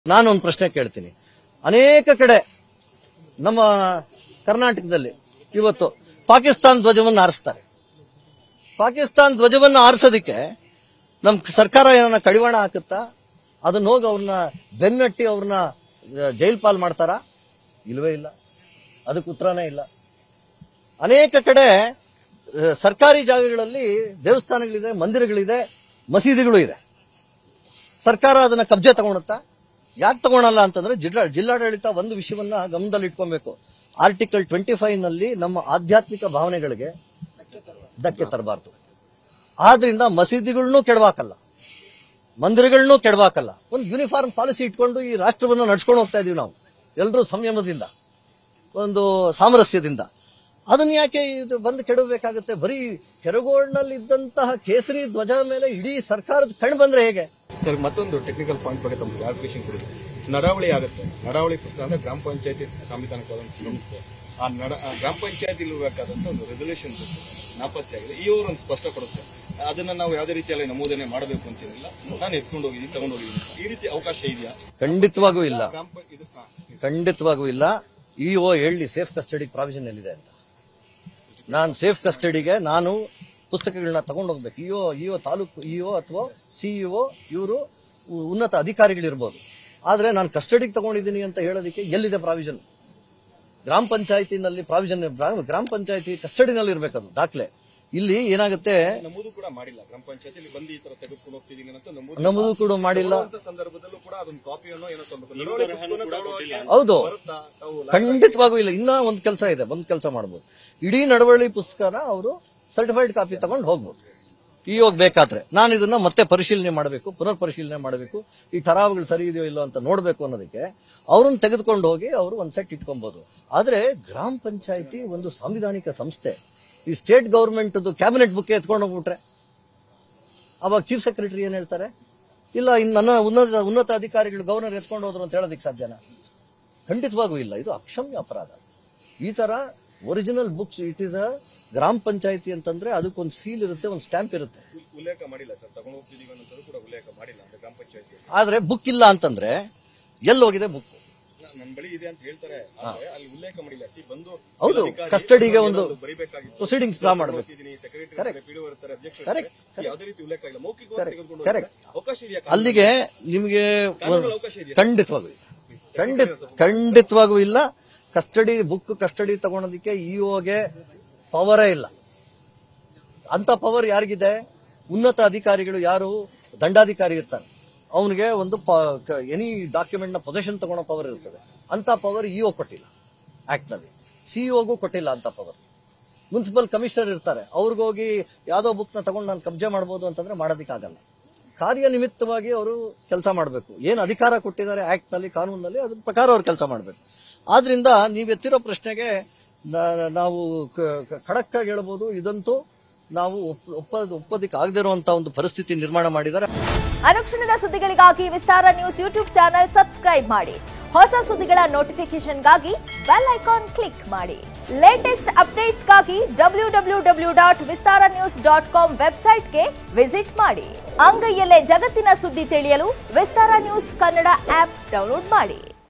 ನಾನು ಒಂದು ಪ್ರಶ್ನೆ ಕೇಳ್ತೀನಿ ಅನೇಕ ಕಡೆ ನಮ್ಮ ಕರ್ನಾಟಕದಲ್ಲಿ ಇವತ್ತು ಪಾಕಿಸ್ತಾನ ಧ್ವಜವನ್ನು ಆರಿಸ್ತಾರೆ ಪಾಕಿಸ್ತಾನ ಧ್ವಜವನ್ನು ಆರಿಸೋದಕ್ಕೆ ನಮ್ಮ ಸರ್ಕಾರ ಏನನ್ನ ಕಡಿವಾಣ ಹಾಕುತ್ತಾ ಅದನ್ನ ಹೋಗಿ ಅವ್ರನ್ನ ಬೆನ್ನಟ್ಟಿ ಅವ್ರನ್ನ ಜೈಲ್ ಪಾಲ್ ಮಾಡ್ತಾರಾ ಇಲ್ವೇ ಇಲ್ಲ ಅದಕ್ಕೆ ಉತ್ತರನೇ ಇಲ್ಲ ಅನೇಕ ಕಡೆ ಆ, ಸರ್ಕಾರಿ ಜಾಗಗಳಲ್ಲಿ ದೇವಸ್ಥಾನಗಳಿದೆ ಮಂದಿರಗಳಿದೆ ಮಸೀದಿಗಳು ಇದೆ ಸರ್ಕಾರ ಅದನ್ನ ಕಬ್ಜೆ ತಗೊಳುತ್ತಾ ಯಾಕೆ ತಗೊಳಲ್ಲ ಅಂತಂದ್ರೆ ಜಿಲ್ಲಾ ಜಿಲ್ಲಾಡಳಿತ ಒಂದು ವಿಷಯವನ್ನ ಗಮನದಲ್ಲಿ ಇಟ್ಕೊಬೇಕು ಆರ್ಟಿಕಲ್ ಟ್ವೆಂಟಿ ಫೈವ್ ನಲ್ಲಿ ನಮ್ಮ ಆಧ್ಯಾತ್ಮಿಕ ಭಾವನೆಗಳಿಗೆ ಧಕ್ಕೆ ತರಬಾರ್ದು ಆದ್ರಿಂದ ಮಸೀದಿಗಳನ್ನೂ ಕೆಡವಾಕಲ್ಲ ಮಂದಿರಗಳನ್ನೂ ಕೆಡವಾಕಲ್ಲ ಒಂದು ಯೂನಿಫಾರ್ಮ್ ಪಾಲಿಸಿ ಇಟ್ಕೊಂಡು ಈ ರಾಷ್ಟ್ರವನ್ನು ನಡ್ಸ್ಕೊಂಡು ಹೋಗ್ತಾ ಇದೀವಿ ನಾವು ಎಲ್ಲರೂ ಸಂಯಮದಿಂದ ಒಂದು ಸಾಮರಸ್ಯದಿಂದ ಅದನ್ನ ಯಾಕೆ ಇದು ಬಂದು ಕೆಡಬೇಕಾಗುತ್ತೆ ಬರೀ ಕೆರಗೋಡ್ನಲ್ಲಿ ಇದ್ದಂತಹ ಕೇಸರಿ ಧ್ವಜ ಮೇಲೆ ಇಡೀ ಸರ್ಕಾರದ ಕಣ್ಣು ಬಂದ್ರೆ ಹೇಗೆ ಸರ್ ಮತ್ತೊಂದು ಟೆಕ್ನಿಕಲ್ ಪಾಯಿಂಟ್ ಬಗ್ಗೆ ತಮ್ಮ ಕ್ಲಾರಿಫಿಕೇಶನ್ ಕೊಡಿ ನಡಾವಳಿ ಆಗುತ್ತೆ ನಡಾವಳಿ ಪುಸ್ತಕ ಅಂದ್ರೆ ಗ್ರಾಮ ಪಂಚಾಯತಿ ಸಾಂವಿಧಾನಿಕವಾದ ಸಂಸ್ಥೆ ಆ ನಡ ಆ ಗ್ರಾಮ ಪಂಚಾಯತಿ ಇರಬೇಕಾದಂತ ಒಂದು ರೆಸಲ್ಯೂಷನ್ ನಾಪತ್ತೆ ಆಗಿದೆ ಈ ಅವರು ಒಂದು ಸ್ಪಷ್ಟ ಕೊಡುತ್ತೆ ಅದನ್ನ ನಾವು ಯಾವುದೇ ರೀತಿಯಲ್ಲಿ ನಮೂದನೆ ಮಾಡಬೇಕು ಅಂತಿರಲಿಲ್ಲ ನಾನು ಎತ್ಕೊಂಡು ಹೋಗಿದ್ದೀನಿ ತಗೊಂಡು ಹೋಗಿದ್ದೀನಿ ಈ ರೀತಿ ಅವಕಾಶ ಇದೆಯಾ ಖಂಡಿತವಾಗೂ ಇಲ್ಲ ಗ್ರಾಮ ಪ- ಇದು ಹಾ, ಖಂಡಿತವಾಗೂ ಇಲ್ಲ ಇಒ ಹೇಳಿ ಸೇಫ್ ಕಸ್ಟಡಿ ಪ್ರಾವಿಷನ್ ಎಲ್ಲಿದೆ ಅಂತ ನಾನು ಸೇಫ್ ಕಸ್ಟಡಿಗೆ ನಾನು ಪುಸ್ತಕಗಳನ್ನ ತಗೊಂಡು ಹೋಗ್ಬೇಕು ಇಒ ಇಒ ತಾಲೂಕು ಇಒ ಅಥವಾ ಸಿಇಒ ಇವರು ಉನ್ನತ ಅಧಿಕಾರಿಗಳಿರ್ಬೋದು ಆದ್ರೆ ನಾನು ಕಸ್ಟಡಿಗೆ ತಗೊಂಡಿದ್ದೀನಿ ಅಂತ ಹೇಳೋದಕ್ಕೆ ಎಲ್ಲಿದೆ ಪ್ರಾವಿಷನ್ ಗ್ರಾಮ ಪಂಚಾಯತಿನಲ್ಲಿ ಪ್ರಾವಿಷನ್ ಗ್ರಾಮ ಪಂಚಾಯತಿ ಕಸ್ಟಡಿನಲ್ಲಿ ಇರ್ಬೇಕದು ದಾಖಲೆ ಇಲ್ಲಿ ಏನಾಗುತ್ತೆ ನಮೂದು ಕೂಡ ಮಾಡಿಲ್ಲ ಗ್ರಾಮ ಪಂಚಾಯತಿ ಬಂದು ಈ ತರ ತೆಗೆದುಕೊಂಡು ಹೋಗ್ತಿದ್ದೀನಿ ಅಂತ ನಮೂದು ನಮಗೂ ಕೂಡ ಮಾಡಿಲ್ಲ ತಗೊಳ್ಳುವಂತ ಸಂದರ್ಭದಲ್ಲೂ ಕೂಡ ಅದೊಂದು ಕಾಪಿಯನ್ನು ಏನೋ ತಗೊಳ್ಬೇಕು ನಡಾವಳಿ ಪುಸ್ತಕವನ್ನು ತಗೊಳ್ಳುವಾಗ ಹೌದು ಬರುತ್ತಾ ತಾವು ಖಂಡಿತವಾಗೂ ಇಲ್ಲ ಇನ್ನ ಒಂದು ಕೆಲಸ ಇದೆ ಒಂದು ಕೆಲಸ ಮಾಡ್ಬೋದು ಇಡೀ ನಡವಳಿ ಪುಸ್ತಕನ ಅವರು ಸರ್ಟಿಫೈಡ್ ಕಾಪಿ ತಗೊಂಡು ಹೋಗ್ಬೋದು ಈ ಹೋಗ್ಬೇಕಾದ್ರೆ ನಾನು ಇದನ್ನ ಮತ್ತೆ ಪರಿಶೀಲನೆ ಮಾಡಬೇಕು ಪುನರ್ ಪರಿಶೀಲನೆ ಮಾಡಬೇಕು ಈ ಠರಾವುಗಳು ಸರಿ ಇದೆಯೋ ಇಲ್ಲೋ ಅಂತ ನೋಡಬೇಕು ಅನ್ನೋದಕ್ಕೆ ಅವ್ರನ್ನ ತೆಗೆದುಕೊಂಡು ಹೋಗಿ ಅವರು ಒಂದ್ ಸೆಟ್ ಇಟ್ಕೊಬಹುದು ಆದ್ರೆ ಗ್ರಾಮ ಪಂಚಾಯತಿ ಒಂದು ಸಾಂವಿಧಾನಿಕ ಸಂಸ್ಥೆ ಈ ಸ್ಟೇಟ್ ಗವರ್ಮೆಂಟ್ ಕ್ಯಾಬಿನೆಟ್ ಬುಕ್ ಎತ್ಕೊಂಡು ಹೋಗ್ಬಿಟ್ರೆ ಅವಾಗ ಚೀಫ್ ಸೆಕ್ರೆಟರಿ ಏನ್ ಹೇಳ್ತಾರೆ ಇಲ್ಲ ಇನ್ನು ನನ್ನ ಉನ್ನತ ಉನ್ನತ ಅಧಿಕಾರಿಗಳು ಗವರ್ನರ್ ಎತ್ಕೊಂಡು ಹೋದ್ರು ಅಂತ ಹೇಳೋದಕ್ಕೆ ಸಾಧ್ಯನಾ ಖಂಡಿತವಾಗೂ ಇಲ್ಲ ಇದು ಅಕ್ಷಮ್ಯ ಅಪರಾಧ ಈ ತರ original books it is a ಗ್ರಾಮ ಪಂಚಾಯತಿ ಅಂತಂದ್ರೆ ಅದಕ್ಕೊಂದು ಸೀಲ್ ಇರುತ್ತೆ ಒಂದು ಸ್ಟ್ಯಾಂಪ್ ಇರುತ್ತೆ ಉಲ್- ಉಲ್ಲೇಖ ಮಾಡಿಲ್ಲ ಸರ್ ತಗೊಂಡು ಹೋಗ್ತಿದೀವಿ ಅನ್ನೋದು ಕೂಡ ಉಲ್ಲೇಖ ಮಾಡಿಲ್ಲ ಅಂದ್ರೆ ಗ್ರಾಮ ಪಂಚಾಯತಿ ಆದ್ರೆ ಬುಕ್ ಇಲ್ಲ ಅಂತಂದ್ರೆ ಎಲ್ಲಿ ಹೋಗಿದೆ ಬುಕ್ ನನ್ನ ಬಳಿ ಇದೆ ಅಂತ ಹೇಳ್ತಾರೆ ಆದ್ರೆ ಅಲ್ಲಿ ಉಲ್ಲೇಖ ಮಾಡಿಲ್ಲ ಸಿ ಬಂದು ಹೌದು, ಅಧಿಕಾರಿ ಕಸ್ಟಡಿಗೆ ಒಂದು ಬರಿಬೇಕಾಗಿತ್ತು ಪ್ರೊಸೀಡಿಂಗ್ಸ್ ಡ್ರಾ ಮಾಡಬೇಕು ಸೆಕ್ರೆಟರಿ ಪಿಡಿಒ ಇರ್ತಾರೆ ಅಧ್ಯಕ್ಷರು Correct, ಇರ್ತಾರೆ. ಯಾವುದೇ ರೀತಿ ಉಲ್ಲೇಖ ಇಲ್ಲ ಮೌಖಿಕವಾಗಿ ತೆಗೆದುಕೊಂಡು Correct. ಹೋಗ್ತಾರೆ. ಅವಕಾಶ ಇದೆಯಾ ಅಲ್ಲಿಗೆ ನಿಮಗೆ ಕಾನೂನಲ್ಲಿ ಅವಕಾಶ ಇದೆಯಾ ಖಂಡಿತವಾಗೂ ಇಲ್ಲ. ಖಂಡಿತ ಖಂಡಿತವಾಗೂ ಇಲ್ಲ ಕಸ್ಟಡಿ ಬುಕ್ ಕಸ್ಟಡಿ ತಗೊಳೋದಕ್ಕೆ ಇಒಗೆ ಪವರೇ ಇಲ್ಲ ಅಂತ ಪವರ್ ಯಾರಿಗಿದೆ ಉನ್ನತ ಅಧಿಕಾರಿಗಳು ಯಾರು ದಂಡಾಧಿಕಾರಿ ಇರ್ತಾನೆ ಅವನಿಗೆ ಒಂದು ಎನಿ ಡಾಕ್ಯುಮೆಂಟ್ ನ ಪೊಸಿಷನ್ ತಗೊಳ್ಳೋ ಪವರ್ ಇರ್ತದೆ ಅಂತ ಪವರ್ ಇಒ ಕೊಟ್ಟಿಲ್ಲ ಆಕ್ಟ್ ನಲ್ಲಿ ಸಿಇಒಗೂ ಕೊಟ್ಟಿಲ್ಲ ಅಂತ ಪವರ್ ಮುನ್ಸಿಪಲ್ ಕಮಿಷನರ್ ಇರ್ತಾರೆ ಅವ್ರಿಗೋಗಿ ಯಾವ್ದೋ ಬುಕ್ ನ ತಗೊಂಡು ನಾನು ಕಬ್ಜೆ ಮಾಡ್ಬೋದು ಅಂತಂದ್ರೆ ಮಾಡೋದಕ್ಕಾಗಲ್ಲ ಕಾರ್ಯನಿಮಿತ್ತವಾಗಿ ಅವರು ಕೆಲಸ ಮಾಡಬೇಕು ಏನು ಅಧಿಕಾರ ಕೊಟ್ಟಿದ್ದಾರೆ ಆಕ್ಟ್ ನಲ್ಲಿ ಕಾನೂನಲ್ಲಿ ಅದ್ರ ಪ್ರಕಾರ ಅವ್ರು ಕೆಲಸ ಮಾಡಬೇಕು ಆದ್ರಿಂದ ನೀವು ಎತ್ತಿರೋ ಪ್ರಶ್ನೆಗೆ ನಾ- ನಾವು ಖಡಕ್ ಆಗಿ ಹೇಳ್ಬೋದು ಇದಂತೂ ನಾವು ಒಪ್ಪ- ಒಪ್ಪೋದ್ ಒಪ್ಪೋದಿಕ್ಕೆ ಆಗದೇ ಇರುವಂತ ಒಂದು ಪರಿಸ್ಥಿತಿ ನಿರ್ಮಾಣ ಮಾಡಿದ್ದಾರೆ ಅನುಕ್ಷಣದ ಸುದ್ದಿಗಳಿಗಾಗಿ Vistara news YouTube channel subscribe ಮಾಡಿ ಹೊಸ ಸುದ್ದಿಗಳ ನೋಟಿಫಿಕೇಶನ್ಗಾಗಿ ಬೆಲ್ ಐಕಾನ್ ಕ್ಲಿಕ್ ಮಾಡಿ ಲೇಟೆಸ್ಟ್ ಅಪ್ಡೇಟ್ಸ್ಗಾಗಿ W W W dot Vistara news dot com ವೆಬ್ಸೈಟ್ಗೆ ವಿಸಿಟ್ ಮಾಡಿ ಅಂಗೈಯಲ್ಲೇ ಜಗತ್ತಿನ ಸುದ್ದಿ ತಿಳಿಯಲು Vistara news Kannada app download ಮಾಡಿ